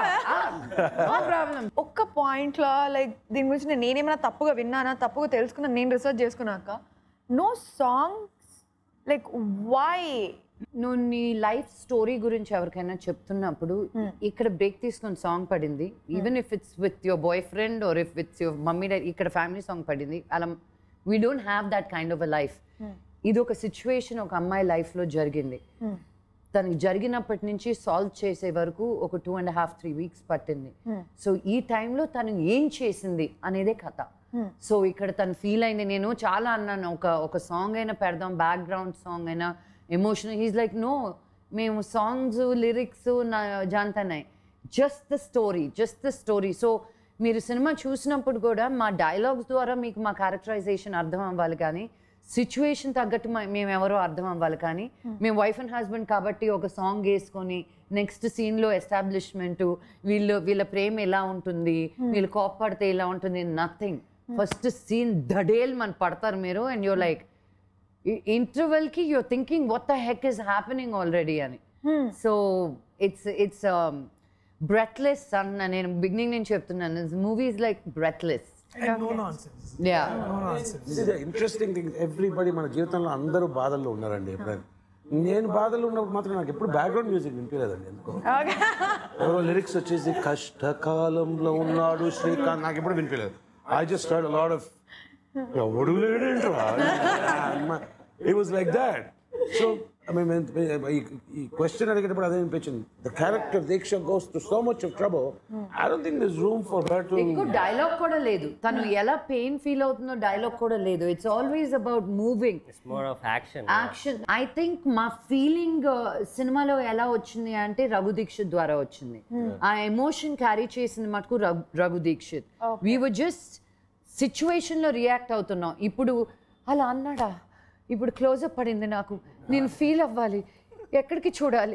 నో ప్రాబ్లం ఒక్క పాయింట్లో లైక్ దీని గురించి నేను నేనేమైనా తప్పుగా విన్నానా తప్పుగా తెలుసుకున్నా నేను రీసెర్చ్ చేసుకున్నాక నో సాంగ్స్ లైక్ వై నువ్వు నీ లైఫ్ స్టోరీ గురించి ఎవరికైనా చెప్తున్నప్పుడు ఇక్కడ బ్రేక్ తీసుకొని సాంగ్ పడింది even if it's with your boyfriend or if it's your mummy daddy ఇక్కడ ఫ్యామిలీ సాంగ్ పడింది అలా we don't have that kind of a life ఇది ఒక సిచ్యువేషన్ ఒక అమ్మాయి లైఫ్లో జరిగింది తనకి జరిగినప్పటి నుంచి సాల్వ్ చేసే వరకు ఒక two and half three weeks పట్టింది సో ఈ టైంలో తను ఏం చేసింది అనేదే కథ సో ఇక్కడ తను ఫీల్ అయింది నేను చాలా అన్నాను ఒక ఒక సాంగ్ అయినా పెడదాం బ్యాక్గ్రౌండ్ సాంగ్ అయినా ఎమోషనల్ హీస్ లైక్ నో మేము సాంగ్స్ లిరిక్స్ నా జాంతనాయి just the story just the story so మీరు సినిమా చూసినప్పుడు కూడా మా డైలాగ్స్ ద్వారా మీకు మా క్యారెక్టరైజేషన్ అర్థం అవ్వాలి కానీ సిచ్యువేషన్ తగ్గట్టు మా- మేము ఎవరో అర్థం అవ్వాలి కానీ మేము వైఫ్ అండ్ హస్బెండ్ కాబట్టి ఒక సాంగ్ వేసుకొని నెక్స్ట్ సీన్లో ఎస్టాబ్లిష్మెంట్ వీళ్ళు వీళ్ళ ప్రేమ ఎలా ఉంటుంది వీళ్ళు కోప్పడితే ఎలా ఉంటుంది నథింగ్ ఫస్ట్ సీన్ దడేల్ మన పడతారు మీరు అండ్ యూర్ లైక్ ఇంటర్వెల్కి you're thinking what the heck is happening already అని సో ఇట్స్ ఇట్స్ బ్రెత్లెస్ అన్న నేను బిగినింగ్ నుంచి చెప్తున్నాను movies like breathless no nonsense yeah no nonsense this is interesting thing everybody మన జీవితంలో అందరూ బాధల్లో ఉన్నారండి ఎప్పుడైనా నేను బాధల్లో ఉన్నప్పుడు మాత్రం నాకు ఎప్పుడు బ్యాక్గ్రౌండ్ మ్యూజిక్ వినిపించలేదండి ఎందుకో ఎవరో లిరిక్స్ వచ్చేసి కష్టకాలంలో ఉన్నాడు శ్రీకాంత్ నాకు ఎప్పుడు వినిపించలేదు I just heard lot of ఎవడు లేడేంట్రా it was like that so ఈ క్వశ్చన్ అడిగేటప్పుడు అదే అనిపించింది the character Deeksha goes to so much of trouble I don't think this room for her to ఎక్కువ డైలాగ్ కూడా లేదు తను ఎలా పెయిన్ ఫీల్ అవుతుందో డైలాగ్ కూడా లేదు it's always about moving It's more of action. Action I think మా feeling సినిమాలో ఎలా వచ్చింది అంటే రఘు దీక్షిత్ ద్వారా వచ్చింది ఆ ఎమోషన్ క్యారీ చేసింది మటుకు Raghu- Raghu Dixit we were just సిచ్యువేషన్లో రియాక్ట్ అవుతున్నాం ఇప్పుడు అలా అన్నాడా ఇప్పుడు క్లోజప్ పడింది నాకు నేను ఫీల్ అవ్వాలి ఎక్కడికి చూడాలి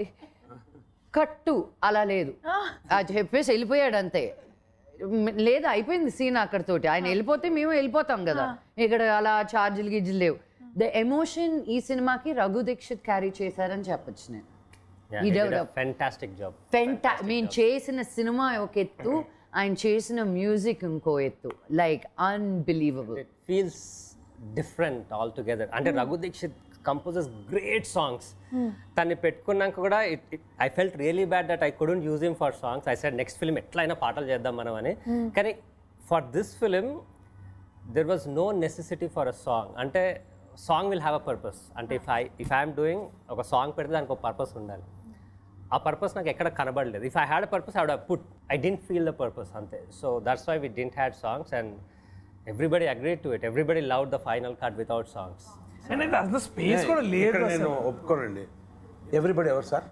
కట్టు అలా లేదు అది చెప్పేసి వెళ్ళిపోయాడు అంతే మ్, లేదు అయిపోయింది సీన్ అక్కడతోటి ఆయన వెళ్ళిపోతే మేము వెళ్ళిపోతాం కదా ఇక్కడ అలా ఛార్జీలు గిజ్జులు లేవు ద ఎమోషన్ ఈ సినిమాకి రఘు దీక్షిత్ క్యారీ చేశారని చెప్పొచ్చు నేను Yeah, He he did a developed. fantastic job. ఫెంటా మేము చేసిన సినిమా ఒక ఎత్తు ఆయన చేసిన మ్యూజిక్ ఇంకో ఎత్తు like unbelievable It feels different altogether. అంటే Raghu Dixit composes great songs తన్ని పెట్టుకున్నాక కూడా I felt really bad that I couldn't use him for songs I said next film ఎట్లయినా పాటలు చేద్దాం మనం అని కానీ for this film there was no necessity for a song అంటే song will have a purpose అంటే if I if I'm doing ఒక song పెడితే దానికి ఒక పర్పస్ ఉండాలి ఆ పర్పస్ నాకు ఎక్కడ కనబడలేదు if I had a purpose I would put I didn't feel the purpose అంతే so that's why we didn't had songs and everybody agreed to it everybody love the final card without songs and అది అసలు space కూడా లేదు ఇక్కడ నేను అసలు ఒప్పుకోనండి everybody ఎవరు sir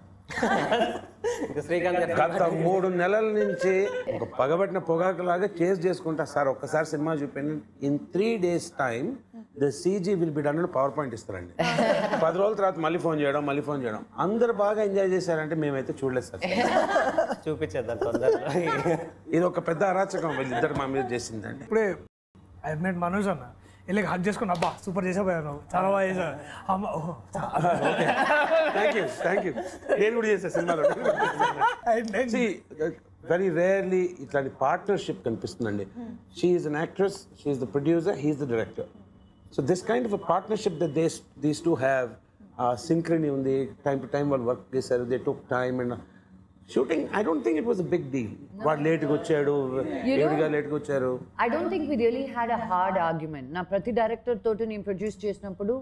ఇంకా శ్రీకాంత్ గారు గత మూడు నెలల నుంచి ఒక పగబట్టిన పొగాకులాగా చేజ్ చేసుకుంటా సార్ ఒక్కసారి సినిమా చూపించండి in three days time the CG will be done power point ఇస్తారండి పది రోజుల తర్వాత మళ్ళీ ఫోన్ చేయడం మళ్ళీ ఫోన్ చేయడం అందరు బాగా ఎంజాయ్ చేశారంటే మేమైతే చూడలేదు సార్ చూపించేద్దాం తొందరలో ఇది ఒక పెద్ద అరాచకం వీళ్ళిద్దరు మా మీద చేసిందండి ఇప్పుడే ఐ మెట్ మనోజ్ అన్న వెళ్ళి హక్ చేసుకుని అబ్బా సూపర్ చేసాపోయాను చాలా బాగా చేసా అమ్మ ఓహో థ్యాంక్ యూ థ్యాంక్ యూ నేను కూడా చేసా సినిమాలో వెరీ రేర్లీ ఇట్లాంటి పార్ట్నర్షిప్ కనిపిస్తుందండి she's an actress she's the producer he's the director so this kind of partnership that does these to have synchrony ఉంది టైం టు టైం వాళ్ళు వర్క్ చేశారు they took time and shooting I don't think it was a big deal వాడు లేట్గా వచ్చాడు ఏడుగా లేట్గా వచ్చారు I don't think we really had a hard argument నా ప్రతి డైరెక్టర్ తోటి నేను ప్రొడ్యూస్ చేసినప్పుడు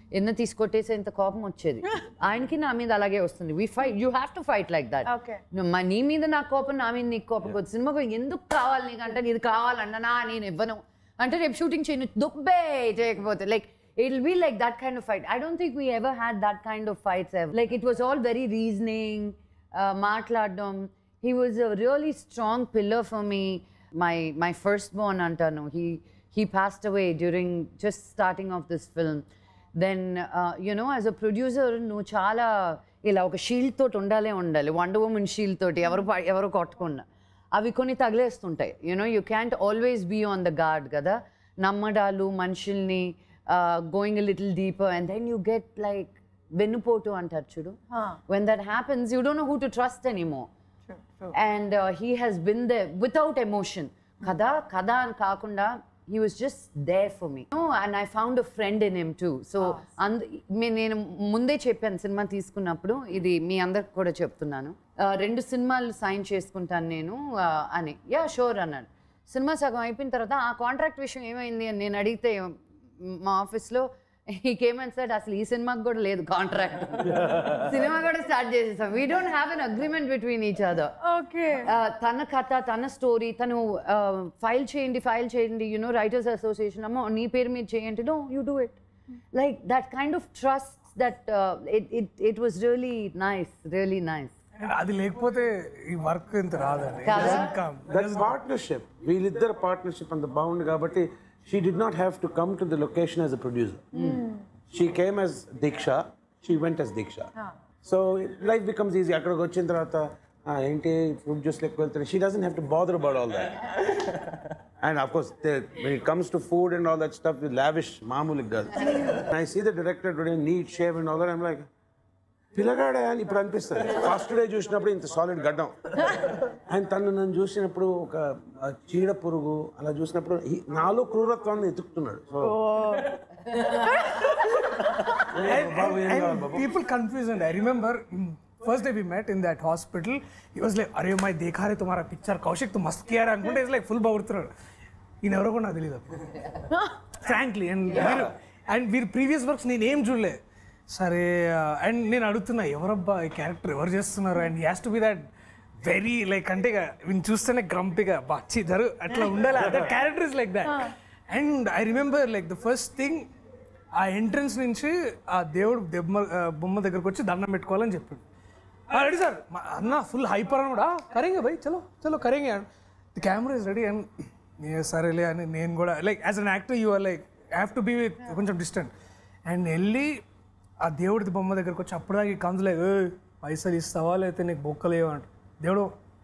ఎన్న తీసుకొట్టేసే ఇంత కోపం వచ్చేది ఆయనకి నా మీద అలాగే వస్తుంది we fight you have to fight like that Okay. మా నీ మీద నా కోపం నా మీద నీకు కోపం వచ్చి సినిమాకు ఎందుకు కావాలి నీకు అంటే ఇది కావాలన్నా నేను ఇవ్వను అంటే రేపు షూటింగ్ చేయను దుబ్బే చేయకపోతే like it will be like that kind of fight I don't think we ever had that kind of fights like it was all very reasoning మాట్లాడడం he was a really strong pillar for me my my first born అంటాను he he passed away during just starting of this film then you know as a producer నువ్వు చాలా ఇలా ఒక shield తోటి ఉండాలే ఉండాలి wonder women shield తోటి ఎవరు ప- ఎవరు కొట్టకుండా అవి కొన్ని తగిలేస్తుంటాయి you know you can't always be on the guard కదా నమ్మడాలు మనుషుల్ని going little deeper and then you get like వెన్నుపోటు అంటారు చూడు when that happens you don't know who to trust anymore and he has been there without emotion కదా కదా అని కాకుండా he was just there for me and I found a friend in him too so అందు మీ- నేను ముందే చెప్పాను cinema తీసుకున్నప్పుడు ఇది మీ అందరికి కూడా చెప్తున్నాను Uh, రెండు సినిమాలు సైన్ చేసుకుంటాను నేను uh, అని యా షూర్ అన్నాడు సినిమా సగం అయిపోయిన తర్వాత ఆ కాంట్రాక్ట్ విషయం ఏమైంది అని నేను అడిగితే మా ఆఫీస్లో ఈకేమని సార్ అసలు ఈ సినిమాకి కూడా లేదు కాంట్రాక్ట్ సినిమా కూడా స్టార్ట్ చేసేసాం we don't have an agreement between each other okay తన కథ తన స్టోరీ తను ఫైల్ చేయండి ఫైల్ చేయండి యునో రైటర్స్ అసోసియేషన్ అమ్మో నీ పేరు మీద చేయండి no you do it like that kind of trust that it it it was really nice really nice అది లేకపోతే ఈ వర్క్ ఇంత రాదండి కదా? దట్ పార్ట్నర్షిప్ వీళ్ళిద్దరు పార్ట్నర్షిప్ అంత బాగుంది కాబట్టి she did not have to come to the location as a producer she came as Deeksha she went as Deeksha so life becomes easy అక్కడికి వచ్చిన తర్వాత "ఆ, ఏంటి ఫుడ్ జ్యూస్ లెక్క వెళ్తారు she doesn't have to bother about all that and of course when it comes to food and all that stuff lavish మామూలుగా కాదు I see the director today neat shave and all that I'm like పిల్లగాడే అని ఇప్పుడు అనిపిస్తుంది first day చూసినప్పుడు ఇంత solid గడ్డం ఆయన తను నన్ను చూసినప్పుడు ఒక ఆ, చీడ పురుగు అలా చూసినప్పుడు ఈ- నాలో క్రూరత్వాన్ని ఎతుకుతున్నాడు సో బాబు ఏం కావాలి బాబు people confuse and I remember mm, first day we met in that hospital he was like అరే మై దేఖా రే తుమారా పిక్చర్ కౌశిక్ తు మస్త్ కియా రే అనుకుంటే ఇస్ లైక్ ఫుల్ బాగుతున్నాడు ఈయన ఎవరో కూడా నాకు తెలియదు ఫ్రాంక్లీ అండ్ వీరు అండ్ వీరి ప్రీవియస్ వర్క్స్ నేను ఏం చూడలే సరే అండ్ నేను అడుగుతున్నా ఎవరబ్బా ఈ క్యారెక్టర్ ఎవరు చేస్తున్నారు and has to be that very like అంటే ఇక వీని చూస్తేనే గ్రంపిగా బచ్చి ధరు అట్లా ఉండాలి that character is like that and I remember like the first thing ఆ ఎంట్రన్స్ నుంచి ఆ దేవుడు దెబ్బ ఆ, బొమ్మ దగ్గరకు వచ్చి దండం పెట్టుకోవాలని చెప్పిండు రెడీ సార్ మా అన్న ఫుల్ హైపర్ అన్నాడు "ఆ, కరేంగే భయ్ చలో చలో కరేంగే the camera is ready and నేను సరేలే అని నేను కూడా like as an actor you are like have to be with కొంచెం డిస్టెంట్ అండ్ వెళ్ళి ఆ దేవుడి బొమ్మ దగ్గరకు వచ్చి అప్పుడు దాకా కందులే ఏ పైసలు ఇస్తావా లేకపోతే నీకు బొక్కలేవా అంట దేవుడు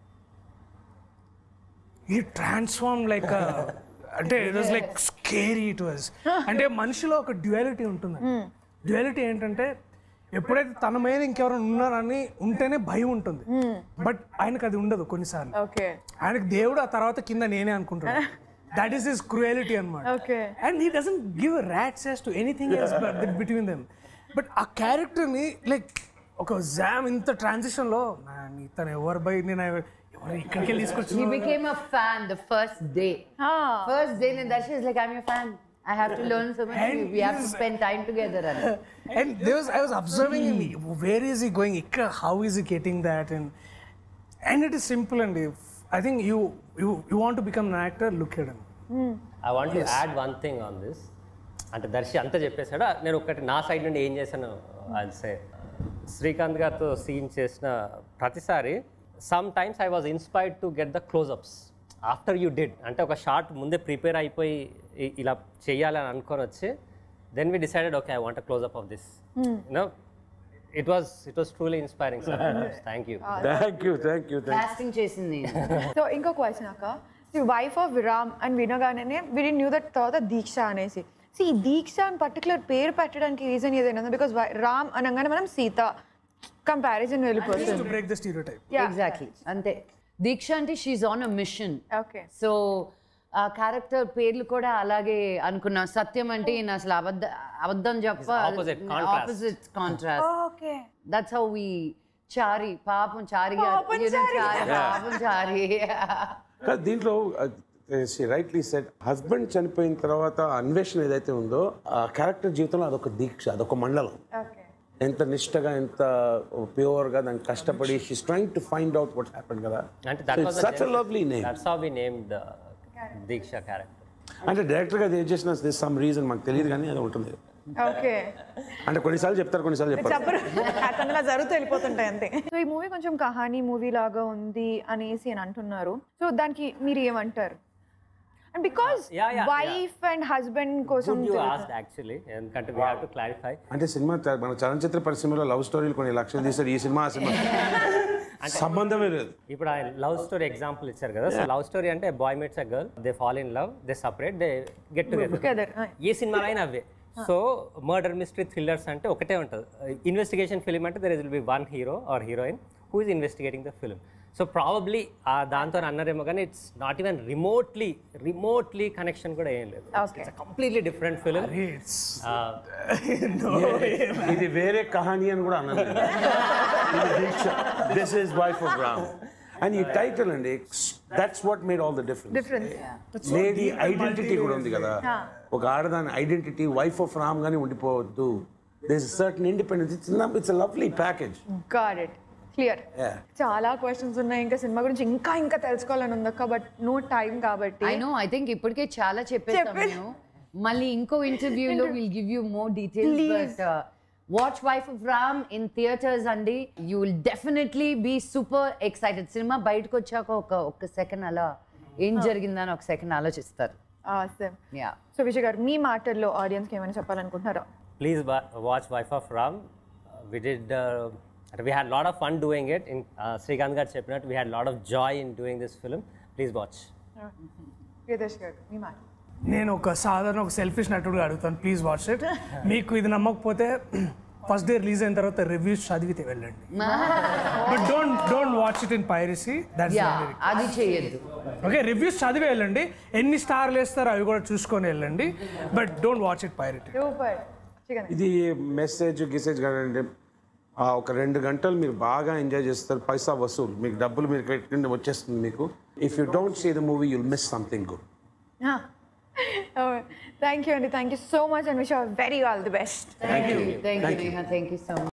ఈ ట్రాన్స్ఫార్మ్ లైక్ అంటే it was like scary it was అంటే మనిషిలో ఒక డ్యువాలిటీ ఉంటుంది డ్యువాలిటీ ఏంటంటే ఎప్పుడైతే తన మీద ఇంకెవరైనా ఉన్నారని ఉంటేనే భయం ఉంటుంది బట్ ఆయనకు అది ఉండదు కొన్నిసార్లు ఓకే ఆయనకు దేవుడు ఆ తర్వాత కింద నేనే అనుకుంటాను దట్ ఈస్ హిస్ క్రుయాలిటీ అనమాట Okay. And he doesn't give rat's ass to anything between them but ఆ క్యారెక్టర్ని లైక్ ఒక జామ్ ఇంత ట్రాన్సిషన్లో తను ఎవరు బై నేను ఎవరు ఇక్కడికి వెళ్ళి He తీసుకొచ్చి became a fan the first day. Ah. First day, and Darshi is like, I'm your fan. I have to learn so much. And we have to he's- spend time together. And And there was I was observing him. Where is he going? Ikka, How is he getting that? And and it is simple. And if I think you you you want to become an actor, look at him. I want to add one thing on this అంటే దర్శి అంతా చెప్పేశాడు నేను ఒకటి నా side నుండి ఏం చేశాను అది సే శ్రీకాంత్ గారితో సీన్ చేసిన ప్రతిసారి some times I was inspired to get the closeups after you did అంటే ఒక షార్ట్ ముందే ప్రిపేర్ అయిపోయి ఇ- ఇలా చేయాలని అనుకొని వచ్చి then we decided okay I want closeup of this you know it was it was truly inspiring sir thank you thank you thank you thank casting చేసింది so ఇంకో క్వశ్చన్ అక్క వైఫ్ ఆఫ్ విరామ్ అని వినగానే విడి న్యూ దట్ తర్వాత దీక్ష అనేసి so ఈ దీక్ష అని పర్టికులర్ పేరు పెట్టడానికి రీజన్ ఏదైనా బికాస్ రామ్ అనగానే మనం సీత కంపారిజన్ Just వెళ్ళిపోతుంది to break the stereotype. Exactly అంతే దీక్ష అంటే she on a mission okay so ఆ క్యారెక్టర్ పేర్లు కూడా అలాగే అనుకున్నాం సత్యం అంటే ఈయన అసలు అబద్ధ అబద్ధం చెప్ప opposite, contrast. Opposite contrast okay that's how we Chari పాపం చారి గారు పాపం You know, చారి. చారి పాపం చారి కాదు దీంట్లో రైట్లీ సెట్ హస్బెండ్ చనిపోయిన తర్వాత ఆ అన్వేషణ ఏదైతే ఉందో ఆ క్యారెక్టర్ జీవితంలో అదొక దీక్ష అదొక మండలం ఓకే ఎంత నిష్టగా ఎంత ప్యూర్గా దానికి కష్టపడి she's trying to find out what happen కదా అంటే that was the such a lovely name That's how we named the Diksha character. అంటే డైరెక్ట్గా అది ఏం చేసిన దిస్ సమ్ రీజన్ మాకు తెలియదు కానీ అది ఉంటుంది ఓకే అంటే కొన్నిసార్లు చెప్తారు కొన్నిసార్లు చెప్పారు చెప్పరు అతను జరుగుతూ వెళ్ళిపోతుంటాయి అంతే సో ఈ మూవీ కొంచెం కహానీ మూవీ లాగా ఉంది అనేసి అని అంటున్నారు సో దానికి మీరు ఏమంటారు and because Yeah, yeah, wife and husband కోసం Good you asked actually, ఎందుకంటే we have to clarify. అంటే సినిమా త- మన చలనచిత్ర పరిశ్రమలో లవ్ స్టోరీలు కొన్ని లక్షలు తీస్తారు ఈ సినిమా ఆ సినిమా సంబంధమే లేదు ఇప్పుడు ఆయన లవ్ స్టోరీ ఎగ్జాంపుల్ ఇచ్చారు కదా సో లవ్ స్టోరీ అంటే boy meets a girl they fall in love they separate they get together Together, ah. ఏ సినిమాలో అయినా అవే సో మర్డర్ మిస్టరీ థ్రిల్లర్స్ అంటే ఒకటే ఉంటుంది ఇన్వెస్టిగేషన్ ఫిలిం అంటే there is will be one hero or heroine who is investigating the film so probably దాంతో అన్నారేమో కానీ it's not even remotely remotely connection కూడా ఏం లేదు Okay. కంప్లీట్లీ డిఫరెంట్ ఫిలిం ఇది వేరే కహానీ అని కూడా అన్నది this is wife of Ram and ఈ టైటిల్ అండి that's what made all the difference difference lady identity కూడా ఉంది కదా ఒక ఆడదాని ఐడెంటిటీ వైఫ్ ఆఫ్ రామ్ గానీ ఉండిపోవద్దు this certain independence it's it's lovely package got it clear Yeah. చాలా క్వశ్చన్స్ ఉన్నాయి ఇంకా సినిమా గురించి ఇంకా ఇంకా తెలుసుకోవాలని ఉంది అక్క బట్ నో టైం కాబట్టి ఐ నో ఐ థింక్ ఇప్పటికే చాలా చెప్పేస్తాం చెప్పే- నేను మళ్ళీ ఇంకో ఇంటర్వ్యూలో will give you more details Please. But watch wife of Ram in theatres అండి you will definitely be super excited cinema బయటకు వచ్చాక ఒక ఒక్క సెకండ్ అలా ఏం జరిగిందని ఒక సెకండ్ ఆలోచిస్తారు Awesome. యా సో విజయ్ గారు మీ మాటల్లో ఆడియన్స్కి ఏమైనా చెప్పాలనుకుంటున్నారా please watch wife of Ram we did we had lot of fun doing it in uh, Srikanth garu చెప్పినట్టు we had lot of joy in doing this film please watch ప్రియదర్శ్ గారు మీ మాట నేను ఒక సాధారణ ఒక సెల్ఫిష్ నటుడుగా అడుగుతాను ప్లీజ్ వాచ్ ఇట్ మీకు ఇది నమ్మకపోతే ఫస్ట్ డే రిలీజ్ అయిన తర్వాత రివ్యూస్ చదివితే వెళ్ళండి but don't don't watch it in piracy that's yeah అది చేయొద్దు ఓకే రివ్యూస్ చదివి వెళ్ళండి ఎన్ని స్టార్లు వేస్తారో అవి కూడా చూసుకొని వెళ్ళండి but don't watch it piracy super chicken ఇది మెసేజ్ గిసేజ్ కాదండి ఆ ఒక రెండు గంటలు మీరు బాగా ఎంజాయ్ చేస్తారు పైసా వసూలు మీకు డబ్బులు మీరు పెట్టుకుంటే వచ్చేస్తుంది మీకు if you don't see the movie you'll miss something good thank you అండి thank you so much and wish very all the best thank you thank you thank you so much